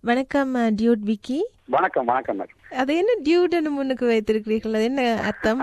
வணக்கம் அஹ், டியூட் விக்கி வணக்கம் வணக்கம் மேடம் அது என்ன டியூட்னு முன்னுக்கு வைத்திருக்கிறீர்கள் அது என்ன அர்த்தம்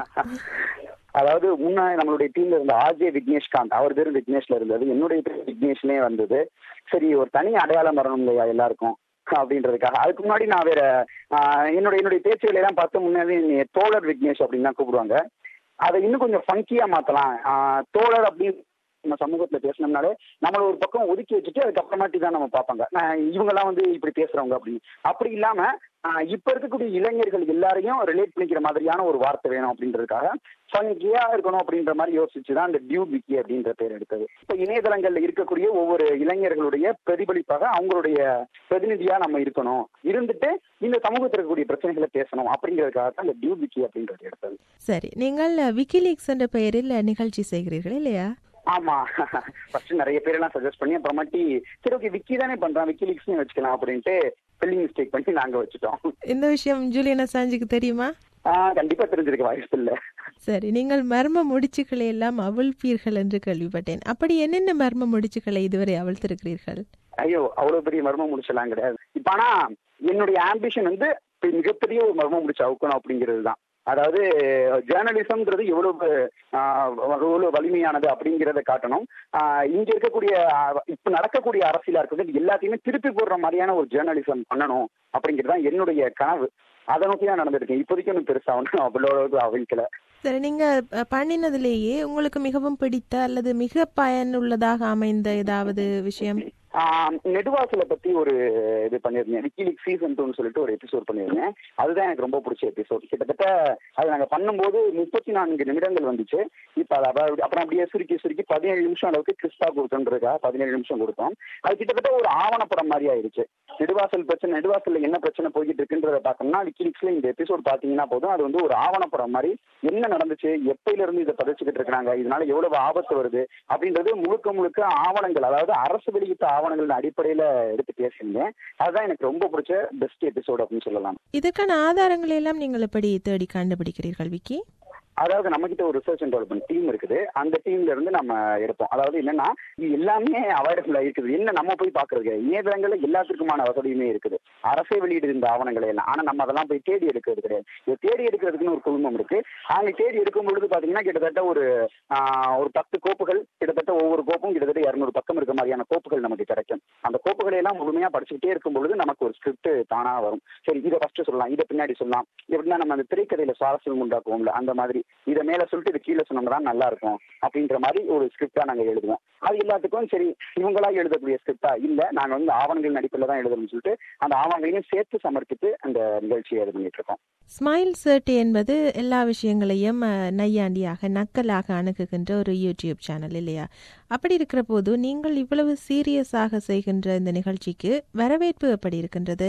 அதாவது முன்ன நம்மளுடைய டீம்ல இருந்த ஆர்ஜே விக்னேஷ்காந்த் அவர் பேர் விக்னேஷ்ல இருந்தது என்னுடைய பேர் விக்னேஷ்னே வந்தது சரி ஒரு தனி அடையாளம் வரணும் இல்லையா எல்லாருக்கும் அப்படின்றதுக்காக அதுக்கு முன்னாடி நான் வேற ஆஹ், என்னுடைய என்னுடைய பேச்சுகளை எல்லாம் பார்த்து முன்னாடி என்னைய தோழர் விக்னேஷ் அப்படின்னு தான் கூப்பிடுவாங்க அதை இன்னும் கொஞ்சம் ஃபங்கியா மாத்தலாம் ஆஹ், தோழர் அப்படின்னு நம்ம சமூகத்துல பேசினோம்னாலே நம்மள ஒரு பக்கம் ஒதுக்கி வச்சுட்டு அதுக்கப்புறமாட்டி தான் நம்ம பார்ப்பாங்க நான் இவங்கெல்லாம் வந்து இப்படி பேசுறவங்க அப்படின்னு அப்படி இல்லாம ஆஹ், இப்ப இருக்கக்கூடிய இளைஞர்கள் எல்லாரையும் ரிலேட் பண்ணிக்கிற மாதிரியான ஒரு வார்த்தை வேணும் அப்படின்றதுக்காக ஃபங்கியா இருக்கணும் அப்படின்ற மாதிரி யோசிச்சு தான் அந்த டியூ விக்கி அப்படின்ற பேர் எடுத்தது இப்ப இணையதளங்கள்ல இருக்கக்கூடிய ஒவ்வொரு இளைஞர்களுடைய பிரதிபலிப்பாக அவங்களுடைய பிரதிநிதியா நம்ம இருக்கணும் இருந்துட்டு இந்த சமூகத்தில் இருக்கக்கூடிய பிரச்சனைகளை பேசணும் அப்படிங்கிறதுக்காக தான் இந்த டியூ விக்கி அப்படின்றது எடுத்தது சரி நீங்கள் விக்கிலீக்ஸ் என்ற பெயரில் நிகழ்ச்சி செய்கிறீர்கள் இல்லையா ஆமா ஃபர்ஸ்ட் நிறைய பேர் எல்லாம் சஜஸ்ட் பண்ணி அப்புறமாட்டி சரி ஓகே விக்கி தானே பண்றான் விக்கி லீக்ஸ்னு வச்சுக்கலாம் அப்படின்ட்டு ஸ்பெல்லிங் மிஸ்டேக் பண்ணி நாங்க வச்சுட்டோம் இந்த விஷயம் ஜூலியன் அசாஞ்சுக்கு தெரியுமா ஆஹ் கண்டிப்பா தெரிஞ்சிருக்க வாய்ப்பு இல்ல சரி நீங்கள் மர்ம முடிச்சுக்களை எல்லாம் அவிழ்ப்பீர்கள் என்று கேள்விப்பட்டேன் அப்படி என்னென்ன மர்ம முடிச்சுக்களை இதுவரை அவிழ்த்திருக்கிறீர்கள் ஐயோ அவ்வளவு பெரிய மர்மம் முடிச்சலாம் கிடையாது இப்ப ஆனா என்னுடைய ஆம்பிஷன் வந்து இப்ப மிகப்பெரிய ஒரு மர்மம் முடிச்சு அவுக்கணும் அப்படிங்கிறது தான் அதாவது ஜேர்னலிசம்ன்றது எவ்வளவு ஆஹ், எவ்வளவு வலிமையானது அப்படிங்கிறத காட்டணும் ஆஹ், இங்க இருக்கக்கூடிய ஆஹ், இப்ப நடக்கக்கூடிய அரசியலா இருக்கட்டும் எல்லாத்தையுமே திருப்பி போடுற மாதிரியான ஒரு ஜேர்னலிசம் பண்ணணும் அப்படிங்கிறது தான் என்னுடைய கனவு அதை நோக்கி தான் நடந்திருக்கேன் இப்போதைக்கு ஒன்றும் பெருசா ஒன்றும் அவ்வளோ அவிழ்க்கல சரி நீங்க அஹ், பண்ணினதிலேயே உங்களுக்கு மிகவும் பிடித்த அல்லது மிக பயனுள்ளதாக அமைந்த ஏதாவது விஷயம் ஆஹ் நெடுவாசலை பத்தி ஒரு இது பண்ணியிருந்தேன் விக்கிலிக் சீசன் டூன்னு சொல்லிட்டு ஒரு எபிசோட் பண்ணியிருந்தேன் அதுதான் எனக்கு ரொம்ப பிடிச்ச எபிசோட் கிட்டத்தட்ட அது நாங்க பண்ணும்போது முப்பத்தி நான்கு நிமிடங்கள் வந்துச்சு இப்ப அதை அப்ப- அப்புறம் அப்படியே சுருக்கி சுருக்கி பதினேழு நிமிஷம் அளவுக்கு கிறிஸ்தா கொடுத்தோன்றதுக்காக பதினேழு நிமிஷம் கொடுத்தோம் அது கிட்டத்தட்ட ஒரு ஆவணப்படம் மாதிரி ஆயிருச்சு நெடுவாசல் பிரச்சனை நெடுவாசல்ல என்ன பிரச்சனை போய்கிட்டு இருக்குன்றத பார்த்தோம்னா விக்கிலிக்ஸ்ல இந்த எபிசோட் பாத்தீங்கன்னா போதும் அது வந்து ஒரு ஆவணப்படம் மாதிரி என்ன நடந்துச்சு எப்பையில இருந்து இதை பதிச்சுக்கிட்டு இருக்காங்க இதனால எவ்வளவு ஆபத்து வருது அப்படின்றது முழுக்க முழுக்க ஆவணங்கள் அதாவது அரசு வெளியிட்ட ஆவணங்களின் அடிப்படையில எடுத்து பேசியிருந்தேன் அதுதான் எனக்கு ரொம்ப பிடிச்ச பெஸ்ட் எபிசோட் அப்படின்னு சொல்லலாம் இதற்கான ஆதாரங்களை எல்லாம் நீங்கள் எப்படி தேடி கண்டுபிடிக்கிறீர்கள் விக்கி அதாவது நம்ம கிட்ட ஒரு ரிசர்ச் அண்ட் டெவலப்மெண்ட் டீம் இருக்குது அந்த டீம்ல இருந்து நம்ம எடுப்போம் அதாவது என்னன்னா இது எல்லாமே அவைலபிளா இருக்குது என்ன நம்ம போய் பாக்குறது இணையதளங்கள்ல எல்லாத்துக்குமான வசதியுமே இருக்குது அரசே வெளியிடு இந்த ஆவணங்களை எல்லாம் ஆனா நம்ம அதெல்லாம் போய் தேடி எடுக்கிறது கிடையாது இது தேடி எடுக்கிறதுக்குன்னு ஒரு குழுமம் இருக்கு அங்க தேடி எடுக்கும் பொழுது பாத்தீங்கன்னா கிட்டத்தட்ட ஒரு ஆஹ், ஒரு பத்து கோப்புகள் கிட்டத்தட்ட ஒவ்வொரு கோப்பும் கிட்டத்தட்ட இருநூறு பக்கம் இருக்க மாதிரியான கோப்புகள் நமக்கு கிடைக்கும் அந்த கோப்புகளை எல்லாம் முழுமையா படிச்சுக்கிட்டே இருக்கும் பொழுது நமக்கு ஒரு ஸ்கிரிப்ட் தானா வரும் சரி இதை ஃபர்ஸ்ட் சொல்லலாம் இதை பின்னாடி சொல்லலாம் எப்படின்னா நம்ம அந்த திரைக்கதையில சுவாரஸ்யம் உண்டாக்குவோம்ல அந்த மாதிரி இதை மேல சொல்லிட்டு இது கீழே சொன்னோம்னா நல்லா இருக்கும் அப்படின்ற மாதிரி ஒரு ஸ்கிரிப்டா நாங்க எழுதுவோம் அது எல்லாத்துக்கும் சரி இவங்களா எழுதக்கூடிய ஸ்கிரிப்டா இல்ல நாங்க வந்து ஆவணங்களின் அடிப்படையில் தான் எழுதணும்னு சொல்லிட்டு அந்த ஆவணங்களையும் சேர்த்து சமர்ப்பித்து அந்த நிகழ்ச்சியை இது பண்ணிட்டு இருக்கோம் ஸ்மைல் சர்ட் என்பது எல்லா விஷயங்களையும் அஹ், நையாண்டியாக நக்கலாக அணுகுகின்ற ஒரு யூடியூப் சேனல் இல்லையா அப்படி இருக்கிற போது நீங்கள் இவ்வளவு சீரியஸாக செய்கின்ற இந்த நிகழ்ச்சிக்கு வரவேற்பு எப்படி இருக்கின்றது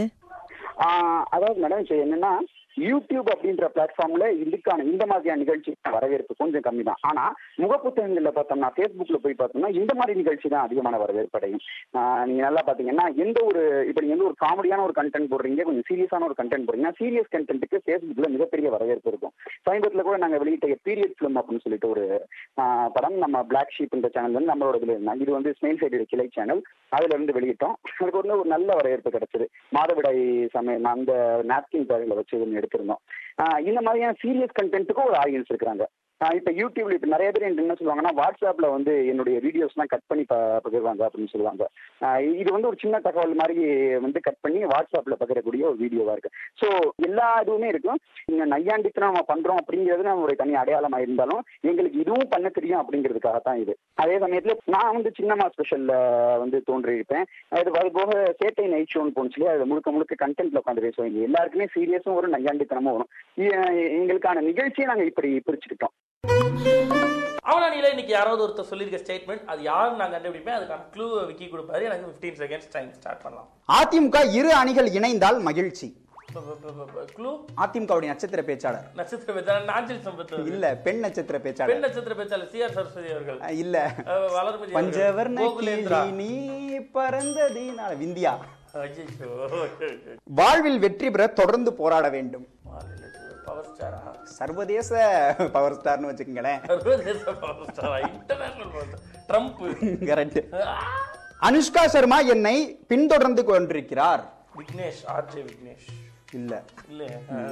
ஆஹ் அதாவது மேடம் இப்போ என்னன்னா யூடியூப் அப்படின்ற பிளாட்ஃபார்ம்ல இதுக்கான இந்த மாதிரியான நிகழ்ச்சி வரவேற்பு கொஞ்சம் கம்மி தான் ஆனா முகப்புத்தகங்கள்ல பார்த்தோம்னா ஃபேஸ்புக்ல போய் பார்த்தோம்னா இந்த மாதிரி நிகழ்ச்சி தான் அதிகமான வரவேற்பு அடையும் ஆஹ் நீங்க நல்லா பாத்தீங்கன்னா எந்த ஒரு இப்ப நீங்க வந்து ஒரு காமெடியான ஒரு கண்டென்ட் போடுறீங்க கொஞ்சம் சீரியஸான ஒரு கண்டென்ட் போடுறீங்கன்னா சீரியஸ் கண்டென்ட்டுக்கு ஃபேஸ்புக்ல மிகப்பெரிய வரவேற்பு இருக்கும் சமீபத்துல கூட நாங்க வெளியிட்ட பீரியட் ஃபிலிம் அப்படின்னு சொல்லிட்டு ஒரு ஆஹ் படம் நம்ம பிளாக் ஷீப் இந்த சேனல் வந்து நம்மளோட இதுல இருந்தாங்க இது வந்து ஸ்மெயில் சைடு கிளை சேனல் அதுல இருந்து வெளியிட்டோம் அதுக்கு வந்து ஒரு நல்ல வரவேற்பு கிடைச்சது மாதவிடாய் சமயம் அந்த நாப்கின் பேரில் வச்சு ஒன்று எடுத்திருந்தோம் ஆஹ் இந்த மாதிரியான சீரியஸ் கண்டென்ட்டுக்கும் ஒரு ஆடியன்ஸ் இருக்கிறாங்க ஆஹ் இப்ப யூடியூப்ல இப்ப நிறைய பேர் என்ன சொல்லுவாங்கன்னா வாட்ஸ்அப்ல வந்து என்னுடைய வீடியோஸ்லாம் கட் பண்ணி ப- பகிர்வாங்க அப்படின்னு சொல்லுவாங்க ஆஹ் இது வந்து ஒரு சின்ன தகவல் மாதிரி வந்து கட் பண்ணி வாட்ஸ்அப்ல பகிரக்கூடிய ஒரு வீடியோவா இருக்கு ஸோ எல்லா இதுவுமே இருக்கும் இங்க நையாண்டித்தனம் நம்ம பண்றோம் அப்படிங்கிறது நம்மளுடைய தனி அடையாளமா இருந்தாலும் எங்களுக்கு இதுவும் பண்ண தெரியும் அப்படிங்கிறதுக்காக தான் இது அதே சமயத்துல நான் வந்து சின்னம்மா ஸ்பெஷல்ல வந்து தோன்றியிருப்பேன் அது அது போக சேட்டை நைட் ஷோன்னு போனுச்சு அது முழுக்க முழுக்க கண்டென்ட்ல உட்காந்து பேசுவோம் இங்க எல்லாருக்குமே சீரியஸும் வரும் நையாண்டித்தனமும் வரும் எ- எங்களுக்கான நிகழ்ச்சியை நாங்க இப்படி பிரிச்சுக்கிட்டோம் அவனானியில் இன்னைக்கு யாராவது ஒருத்தர் சொல்லியிருக்க ஸ்டேட்மெண்ட் அது யாரும் நான் கண்டுபிடிப்பேன் அதுக்கான க்ளூ விக்கி கொடுப்பாரு எனக்கு ஃபிஃப்டீன் செகண்ட்ஸ் டைம் ஸ்டார்ட் பண்ணலாம் அதிமுக இரு அணிகள் இணைந்தால் மகிழ்ச்சி க்ளூ அதிமுகவுடைய நட்சத்திர பேச்சாளர் நட்சத்திர பேச்சாளர் நாஞ்சில் சம்பத் இல்ல பெண் நட்சத்திர பேச்சாளர் பெண் நட்சத்திர பேச்சாளர் சி ஆர் சரஸ்வதி அவர்கள் அஹ், இல்ல அஹ், வளர்மதி அவர்கள். பஞ்சவர்ண கோகுலேந்திரா கிளி நீ பறந்ததினால விந்தியா ஐயோ வாழ்வில் வெற்றி பெற தொடர்ந்து போராட வேண்டும் பவர் ஸ்டாரா சர்வதேச பவர் ஸ்டார்னு வச்சுக்கோங்களேன் சர்வதேச பவர் ஸ்டாரா international power star Trump correct Anushka Sharma என்னை பின்தொடர்ந்து கொண்டிருக்கிறார் விக்னேஷ் ஆர்ஜே விக்னேஷ் இல்ல இல்ல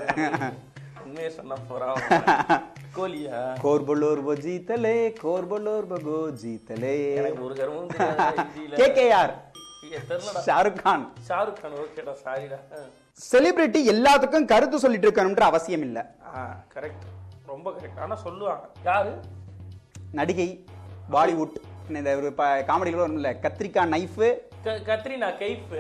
உண்மையை சொன்னா போறான் கோலியா கோர்பலோர் போ ஜீத்தலே கோர்பலோர் பகோ ஜீத்தலே எனக்கு ஒரு கர்வமும் தெரியாது ஹிந்தியில. கேகேஆர் ஏய், தெரியலடா ஷாருக் கான் ஷாருக் கான் ஓகேடா சாரிடா செலிபிரிட்டி எல்லாத்துக்கும் கருத்து சொல்லிட்டு இருக்கணும்ன்ற அவசியம் இல்ல ஆ கரெக்ட் ரொம்ப கரெக்ட் ஆனா சொல்லுவாங்க யாரு நடிகை பாலிவுட் இந்த ஒரு காமெடியில் வரும்ல கத்திரிக்காய் நைஃபு க- கத்ரினா கைஃப்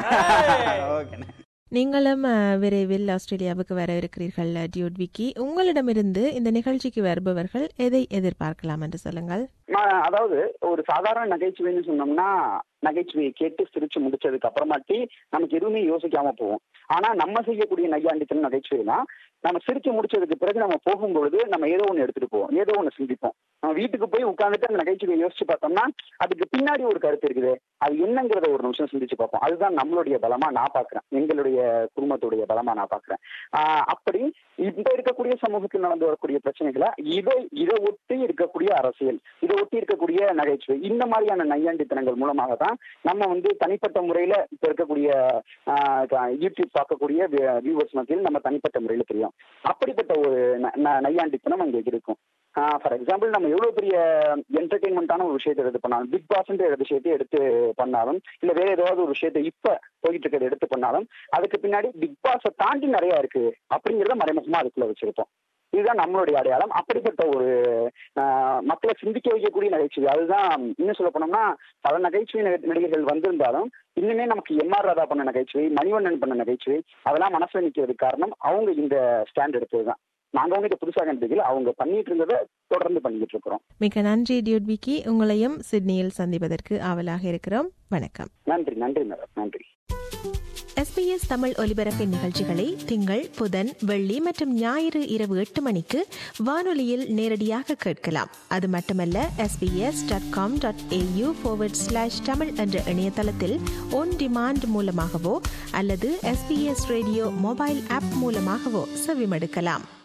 ஓகேண்ணே நீங்களும் அஹ், விரைவில் ஆஸ்திரேலியாவுக்கு வர இருக்கிறீர்கள் டியூட் விக்கி உங்களிடமிருந்து இந்த நிகழ்ச்சிக்கு வருபவர்கள் எதை எதிர்பார்க்கலாம் என்று சொல்லுங்கள் நான் அதாவது ஒரு சாதாரண நகைச்சுவைன்னு சொன்னோம்னா நகைச்சுவையை கேட்டு சிரிச்சு முடிச்சதுக்கு அப்புறமாட்டி நமக்கு எதுவுமே யோசிக்காம போவோம் ஆனா நம்ம செய்யக்கூடிய நையாண்டித்தனம் நகைச்சுவை தான் நம்ம சிரிச்சு முடிச்சதுக்கு பிறகு நம்ம போகும்பொழுது நம்ம ஏதோ ஒண்ணு எடுத்துட்டு போவோம் ஏதோ ஒண்ணு சிந்திப்போம் நம்ம வீட்டுக்கு போய் உட்கார்ந்துட்டு அந்த நகைச்சுவையை யோசிச்சு பார்த்தோம்னா அதுக்கு பின்னாடி ஒரு கருத்து இருக்குது அது என்னங்கிறத ஒரு நிமிஷம் சிந்திச்சு பார்ப்போம் அதுதான் நம்மளுடைய பலமா நான் பாக்குறேன் எங்களுடைய குடும்பத்துடைய பலமா நான் பாக்குறேன் ஆஹ் அப்படி இப்ப இருக்கக்கூடிய சமூகத்தில் நடந்து வரக்கூடிய பிரச்சனைகளை இதை இதை ஒட்டி இருக்கக்கூடிய அரசியல் இதை ஒட்டி இருக்கக்கூடிய நகைச்சுவை இந்த மாதிரியான நையாண்டித்தனங்கள் மூலமாக தான் நம்ம வந்து தனிப்பட்ட முறையில இப்ப இருக்கக்கூடிய ஆஹ் க- யூடியூப் பார்க்கக்கூடிய வியூவர்ஸ் மத்தியில் நம்ம தனிப்பட்ட முறையில தெரியும் அப்படிப்பட்ட ஒரு ந- ந- நையாண்டித்தனம் அங்க இருக்கும் ஃபார் எக்ஸாம்பிள் நம்ம எவ்வளவு பெரிய என்டர்டெயின்மெண்டான ஒரு விஷயத்தை எடுத்து பண்ணாலும் பிக் பாஸ்ன்ற ஒரு விஷயத்தை எடுத்து பண்ணாலும் இல்ல வேற ஏதாவது ஒரு விஷயத்தை இப்ப போயிட்டு இருக்கிறத எடுத்து பண்ணாலும் அதுக்கு பின்னாடி பிக் பாஸை தாண்டி நிறைய இருக்கு அப்படிங்கறத மறைமுகமா அதுக்குள்ள வச்சிருப்போம் இதுதான் நம்மளுடைய அடையாளம் அப்படிப்பட்ட ஒரு ஆஹ், மக்களை சிந்திக்க வைக்கக்கூடிய நகைச்சுவை அதுதான் இன்னும் சொல்ல போனோம்னா பல நகைச்சுவை நடி- நடிகர்கள் வந்திருந்தாலும் இன்னுமே நமக்கு எம் ஆர் ராதா பண்ண நகைச்சுவை மணிவண்ணன் பண்ண நகைச்சுவை அதெல்லாம் மனசுல நிக்கிறதுக்கு காரணம் அவங்க இந்த ஸ்டாண்ட் எடுத்ததுதான் நாங்க வந்து இதை புதுசாக கண்டுபிடிக்கல அவங்க பண்ணிட்டு இருந்ததை தொடர்ந்து பண்ணிக்கிட்டு இருக்கிறோம் மிக்க நன்றி டியூட் விக்கி உங்களையும் சிட்னியில் சந்திப்பதற்கு ஆவலாக இருக்கிறோம் வணக்கம் நன்றி நன்றி மேடம் நன்றி எஸ்பிஎஸ் தமிழ் ஒலிபரப்பின் நிகழ்ச்சிகளை திங்கள் புதன் வெள்ளி மற்றும் ஞாயிறு இரவு எட்டு மணிக்கு வானொலியில் நேரடியாக கேட்கலாம் அது மட்டுமல்ல SBS dot com dot AU slash Tamil என்ற இணையதளத்தில் ஒன் டிமாண்ட் மூலமாகவோ அல்லது எஸ்பிஎஸ் ரேடியோ மொபைல் ஆப் மூலமாகவோ செவிமடுக்கலாம்